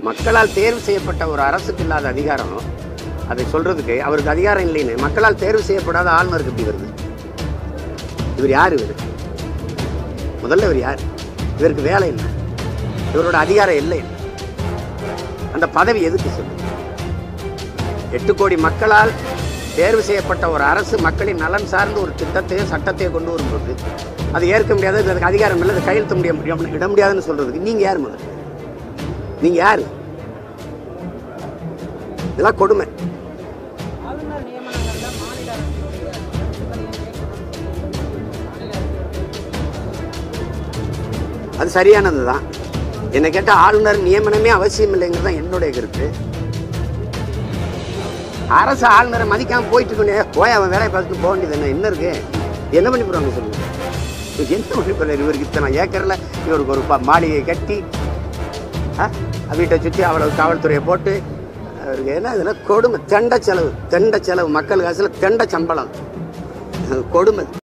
மக்களால் தேர்வு செய்யப்பட்ட ஒரு அரசுக்கு இல்லாத அதிகாரம் அதை சொல்றதுக்கு அவருக்கு அதிகாரம் இல்லைன்னு மக்களால் தேர்வு செய்யப்படாத ஆளுநருக்கு எப்படி வருது இவர் யார் இவர் முதல்ல இவர் யார் இவருக்கு வேலை இல்லை இவரோட அதிகாரம் இல்லை அந்த பதவி எதுக்கு சொல்லுங்க எட்டு கோடி மக்களால் தேர்வு செய்யப்பட்ட ஒரு அரசு மக்களின் நலன் சார்ந்த ஒரு திட்டத்தையோ சட்டத்தையோ கொண்டு வரும்போது அது ஏற்க முடியாது அதுக்கு அதிகாரம் இல்லை அதை கையெழுத்த முடிய முடியும் இட முடியாதுன்னு சொல்றதுக்கு நீங்க யார் முதல்ல நீங்க யாரு இதெல்லாம் கொடுமை ஆளுநர் நியமனங்கள்ல மாநில அரசினுடைய அது சரியானது தான் என்னை கேட்டால் ஆளுநர் நியமனமே அவசியம் இல்லைங்கிறது தான் என்னுடைய கருத்து அரசு ஆளுநரை மதிக்காம போயிட்டு இருக்கணும். ஏய், போய் அவன் வேலையை பார்த்துட்டு போக வேண்டியது என்ன என்ன இருக்கு என்ன பண்ணி போறாங்க சொல்லுங்க இவருக்கு என்ன பண்ணி போறாரு இவருக்கு இத்தனை ஏக்கர்ல இவருக்கு ஒரு ப- மாளிகையை கட்டி ஆ, வீட்டை சுற்றி அவ்வளவு காவல்துறையை போட்டு அவருக்கு என்ன இதெல்லாம் கொடுமை தெண்ட செலவு தெண்ட செலவு மக்கள் காசுல தெண்ட சம்பளம் கொடுமை